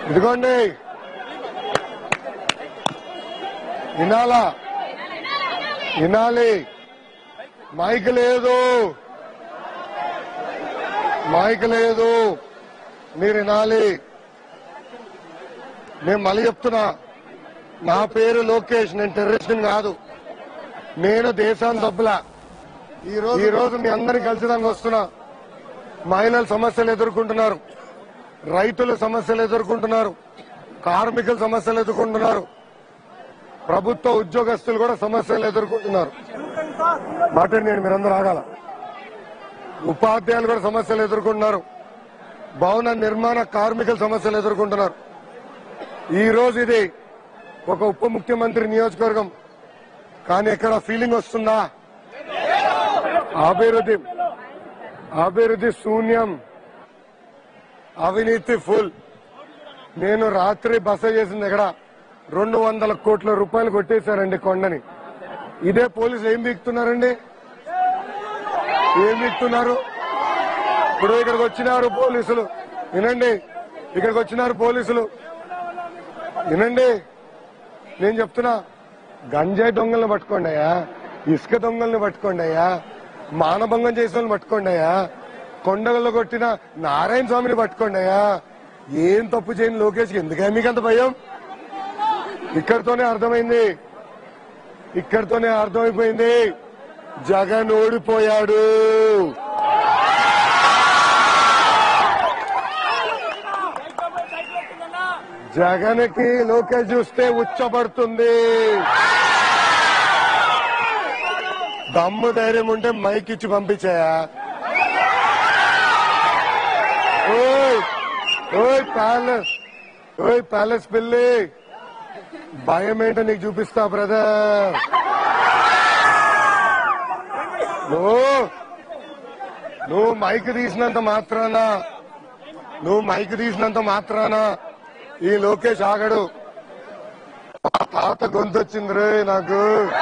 ఇదిగోండి వినాలా వినాలి మైక్ లేదు మైక్ లేదు మీరు వినాలి నేను మళ్ళీ చెప్తున్నా నా పేరు లోకేష్ నేను టెర్రరిస్ట్ కాదు నేను దేశాన్ని డబ్బులా ఈ రోజు ఈ రోజు మీ అందరినీ కలిసిదానికి వస్తున్నా మహిళల సమస్యలు ఎదుర్కొంటున్నారు రైతుల సమస్యలు ఎదుర్కొంటున్నారు కార్మికుల సమస్యలు ఎదుర్కొంటున్నారు ప్రభుత్వ ఉద్యోగస్తులు కూడా సమస్యలు ఎదుర్కొంటున్నారు మాట నేను మీరందరూ ఆగాల ఉపాధ్యాయులు కూడా సమస్యలు ఎదుర్కొంటున్నారు భవన నిర్మాణ కార్మికుల సమస్యలు ఎదుర్కొంటున్నారు ఈ రోజు ఇది ఒక ఉప ముఖ్యమంత్రి నియోజకవర్గం కానీ ఎక్కడ ఫీలింగ్ వస్తుందా అభివృద్ధి అభివృద్ధి శూన్యం అవినీతి ఫుల్ నేను రాత్రి బస చేసింది ఎక్కడ రెండు వందల కోట్ల రూపాయలు కొట్టేశారండి కొండని ఇదే పోలీసులు ఏం బీక్తున్నారండి ఏం బీక్తున్నారు ఇప్పుడు ఇక్కడికి వచ్చినారు పోలీసులు వినండి ఇక్కడికి వచ్చినారు పోలీసులు వినండి నేను చెప్తున్నా గంజాయి దొంగల్ని పట్టుకోండి అయ్యా ఇసుక దొంగల్ని పట్టుకోండి అయ్యా మానభంగం చేసిన వాళ్ళని పట్టుకోండి అయ్యా కొండలలో కొట్టిన నారాయణ స్వామిని పట్టుకోండి అయ్యా ఏం తప్పు చేయని లోకేష్కి ఎందుకే మీకు అంత భయం ఇక్కడితోనే అర్థమైంది ఇక్కడితోనే అర్థమైపోయింది జగన్ ఓడిపోయాడు జగన్కి లోకేష్ చూస్తే ఉచ్చబడుతుంది దమ్ము ధైర్యం ఉంటే మైక్ ఇచ్చి పంపించాయా ఓయ్ ఓయ్ ప్యాలెస్ ఓయ్ ప్యాలెస్ పిల్లి భయం ఏంటో నీకు చూపిస్తా బ్రదర్ నువ్వు నువ్వు మైక్ తీసినంత మాత్రాన నువ్వు మైక్ తీసినంత మాత్రాన ఈ లోకేష్ ఆగడు ఆ తాత గొంతు వచ్చింది రే నాకు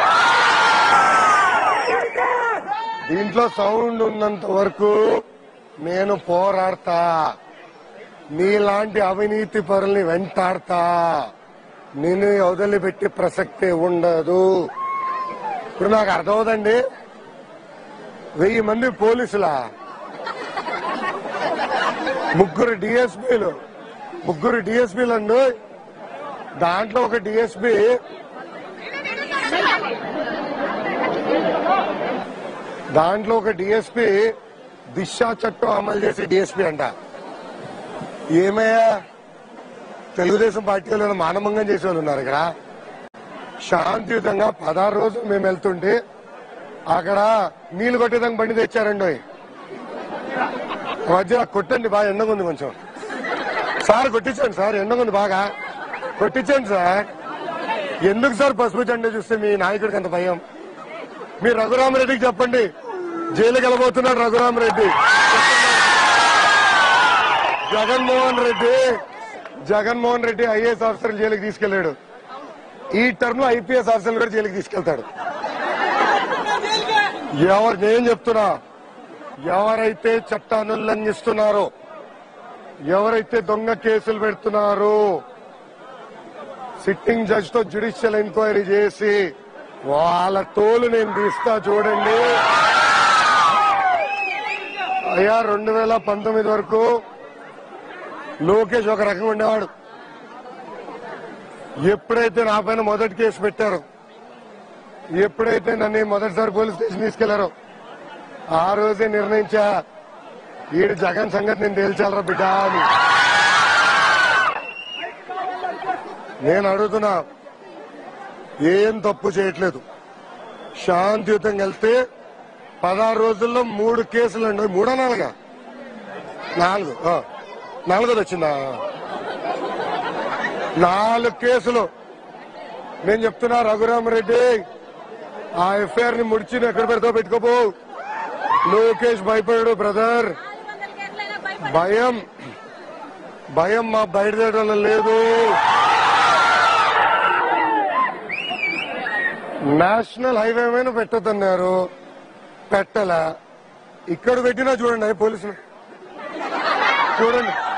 దీంట్లో సౌండ్ ఉన్నంత వరకు నేను పోరాడతా నీలాంటి అవినీతి పరుల్ని వెంటాడతా నేను వదిలిపెట్టే ప్రసక్తే ఉండదు ఇప్పుడు నాకు అర్థమవుదండి వెయ్యి మంది పోలీసులా ముగ్గురు డిఎస్పీలు ముగ్గురు డిఎస్పీలు అండి దాంట్లో ఒక డిఎస్పీ దాంట్లో ఒక డిఎస్పీ దిశ చట్టం అమలు చేసే డిఎస్పీ అంట ఏమయ్యా తెలుగుదేశం పార్టీలో మానభంగం చేసే వాళ్ళు ఉన్నారు ఇక్కడ శాంతియుతంగా పదహారు రోజులు మేము వెళ్తుంటే అక్కడ నీళ్లు కొట్టేదానికి బండి తెచ్చారండి మధ్య కొట్టండి బాగా ఎండగా ఉంది కొంచెం సార్ కొట్టించండి సార్ ఎండగా ఉంది బాగా కొట్టించండి సార్ ఎందుకు సార్ పసుపు జెండా చూస్తే మీ నాయకుడికి అంత భయం మీరు రఘురామరెడ్డికి చెప్పండి జైలుకి వెళ్ళబోతున్నాడు రఘురామరెడ్డి జగన్మోహన్ రెడ్డి జగన్మోహన్ రెడ్డి ఐఏఎస్ ఆఫీసర్ జైలుకి తీసుకెళ్లాడు ఈ టర్మ్ లో ఐపీఎస్ ఆఫీసర్ కూడా జైలుకి తీసుకెళ్తాడు ఎవరు నేను చెప్తున్నా ఎవరైతే చట్టాన్ని ఉల్లంఘిస్తున్నారో ఎవరైతే దొంగ కేసులు పెడుతున్నారో సిట్టింగ్ జడ్జ్ తో జ్యుడిషియల్ ఎంక్వైరీ చేసి వాళ్ళ తోలు నేను తీస్తా చూడండి అయ్యా రెండు వేల పంతొమ్మిది వరకు లోకేష్ ఒక రకంగా ఉండేవాడు ఎప్పుడైతే నా పైన మొదటి కేసు పెట్టారో ఎప్పుడైతే నన్ను మొదటిసారి పోలీస్ స్టేషన్ తీసుకెళ్లారో ఆ రోజే నిర్ణయించా ఈడు జగన్ సంగతి నేను తేల్చాలరా బిడ్డ అని నేను అడుగుతున్నా ఏం తప్పు చేయట్లేదు శాంతియుతంగా వెళ్తే పదహారు రోజుల్లో మూడు కేసులు అండి మూడో నాలుగా నాలుగు ఆ. నాలుగోది వచ్చిందా నాలుగు కేసులు నేను చెప్తున్నా రఘురామరెడ్డి ఆ ఎఫ్ఐఆర్ ని ముడిచి నువ్వు ఎక్కడ పెడతావు పెట్టుకోపో లోకేష్ భయపడాడు బ్రదర్ భయం భయం మా బయటదేయడం లేదు నేషనల్ హైవే మీద పెట్టద్దన్నారు పెట్టలా ఇక్కడ పెట్టినా చూడండి పోలీసులు చూడండి